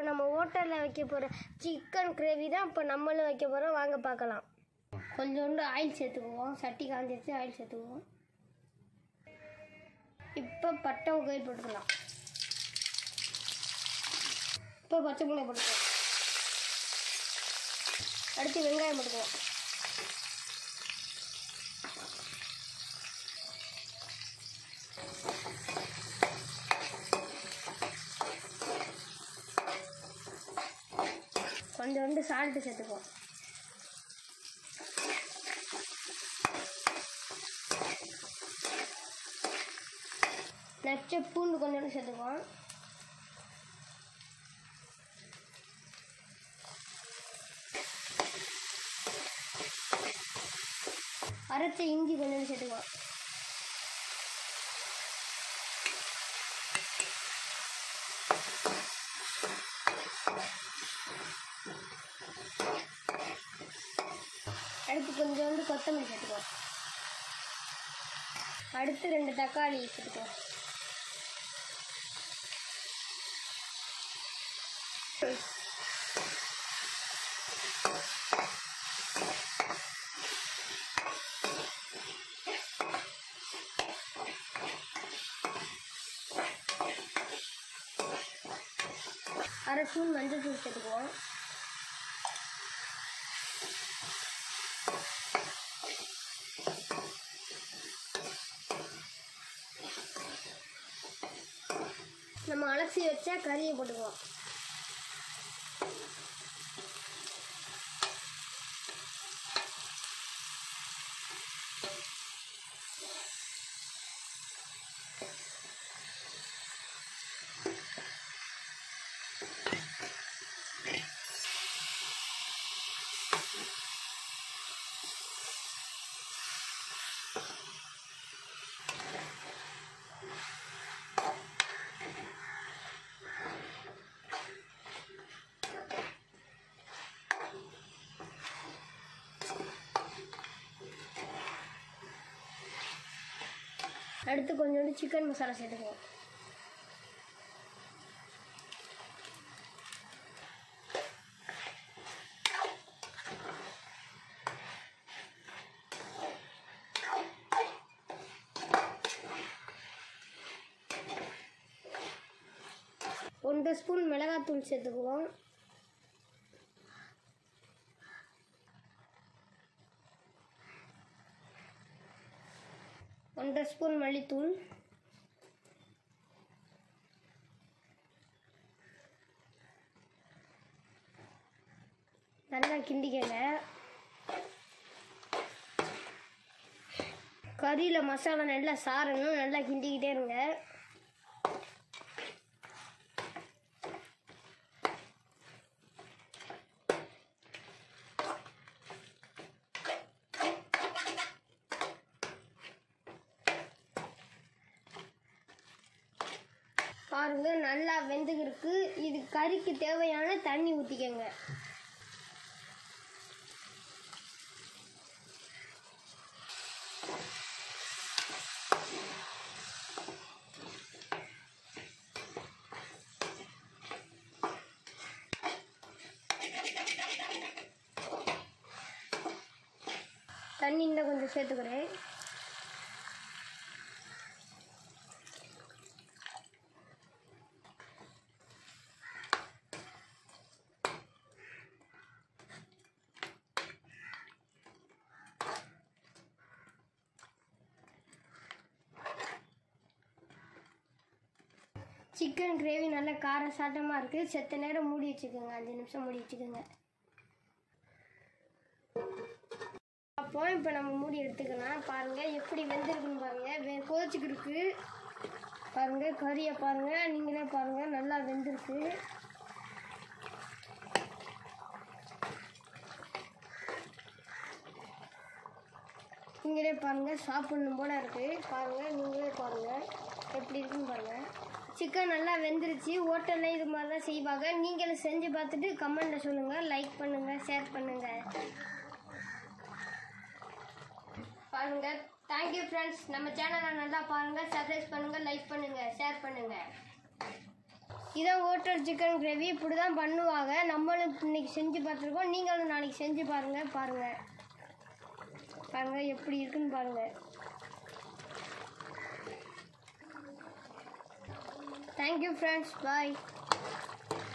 நம்ம ஹோட்டலில் வைக்க போகிற சிக்கன் கிரேவி தான் இப்போ நம்மளும் வைக்க போகிறோம் வாங்க பார்க்கலாம் கொஞ்சோண்டு ஆயில் சேர்த்துக்குவோம் சட்டி காஞ்சிச்சு ஆயில் சேர்த்துக்குவோம் இப்போ பட்டை வகையில் போட்டுக்கலாம் இப்போ பச்சை மிளகாய் போட்டுக்குவோம் அடுத்து வெங்காயம் போட்டுக்குவோம் கொஞ்சோண்டு சால்ட்டு சேர்த்துக்குவோம் நெக்ஸ்ட்டு பூண்டு கொஞ்சோண்டு சேர்த்துக்குவோம் அரைச்ச இஞ்சி கொஞ்சோண்டு சேர்த்துக்குவோம் அடுத்து கொஞ்சோண்டு கொத்தமல்லி சேர்த்துக்குவோம் அடுத்து ரெண்டு தக்காளி சேர்த்துக்குவோம் அரை ஸ்பூன் மஞ்சள் தூள் சேர்த்துக்குவோம் நம்ம அலசி வச்சா கறியை போட்டுக்குவோம் அடுத்து கொஞ்சோண்டு சிக்கன் மசாலா சேர்த்துக்குவோம் ஒன்றரை ஸ்பூன் மிளகாத்தூள் சேர்த்துக்குவோம் ஒன்றரை ஸ்பூன் மல்லித்தூள் நல்லா கிண்டிக்கங்க கறியில் மசாலா நல்லா சாரணும் நல்லா கிண்டிக்கிட்டே இருங்க பாருங்க நல்லா வெந்துகிருக்கு இது கறிக்கு தேவையான தண்ணி ஊற்றிக்கங்க தண்ணி இன்னும் கொஞ்சம் சேர்த்துக்கிறேன் சிக்கன் கிரேவி நல்ல கார சாட்டமாக இருக்குது செத்த நேரம் மூடி வச்சுக்கோங்க அஞ்சு நிமிஷம் மூடி வச்சுக்கோங்க அப்போ இப்போ நம்ம மூடி எடுத்துக்கலாம் பாருங்கள் எப்படி வெந்திருக்குன்னு பாருங்கள் வெ கொதிச்சுக்கு இருக்கு பாருங்கள் கறியை பாருங்கள் நீங்களே பாருங்கள் நல்லா வெந்திருக்கு நீங்களே பாருங்கள் சாப்பிடணும் போல இருக்குது பாருங்கள் நீங்களே பாருங்கள் எப்படி இருக்குன்னு பாருங்கள் சிக்கன் நல்லா வெந்துருச்சு ஹோட்டலில் இது மாதிரி தான் செய்வாங்க நீங்களும் செஞ்சு பார்த்துட்டு கமெண்ட்டில் சொல்லுங்கள் லைக் பண்ணுங்கள் ஷேர் பண்ணுங்கள் பாருங்க தேங்க்யூ ஃப்ரெண்ட்ஸ் நம்ம சேனலை நல்லா பாருங்கள் சப்ஸ்கிரைப் பண்ணுங்கள் லைக் பண்ணுங்கள் ஷேர் பண்ணுங்கள் இதான் ஹோட்டல் சிக்கன் கிரேவி இப்படி தான் பண்ணுவாங்க நம்மளும் இன்னைக்கு செஞ்சு பார்த்துருக்கோம் நீங்களும் நாளைக்கு செஞ்சு பாருங்கள் பாருங்கள் பாருங்கள் எப்படி இருக்குன்னு பாருங்கள் தேங்க்யூ ஃப்ரெண்ட்ஸ் பாய்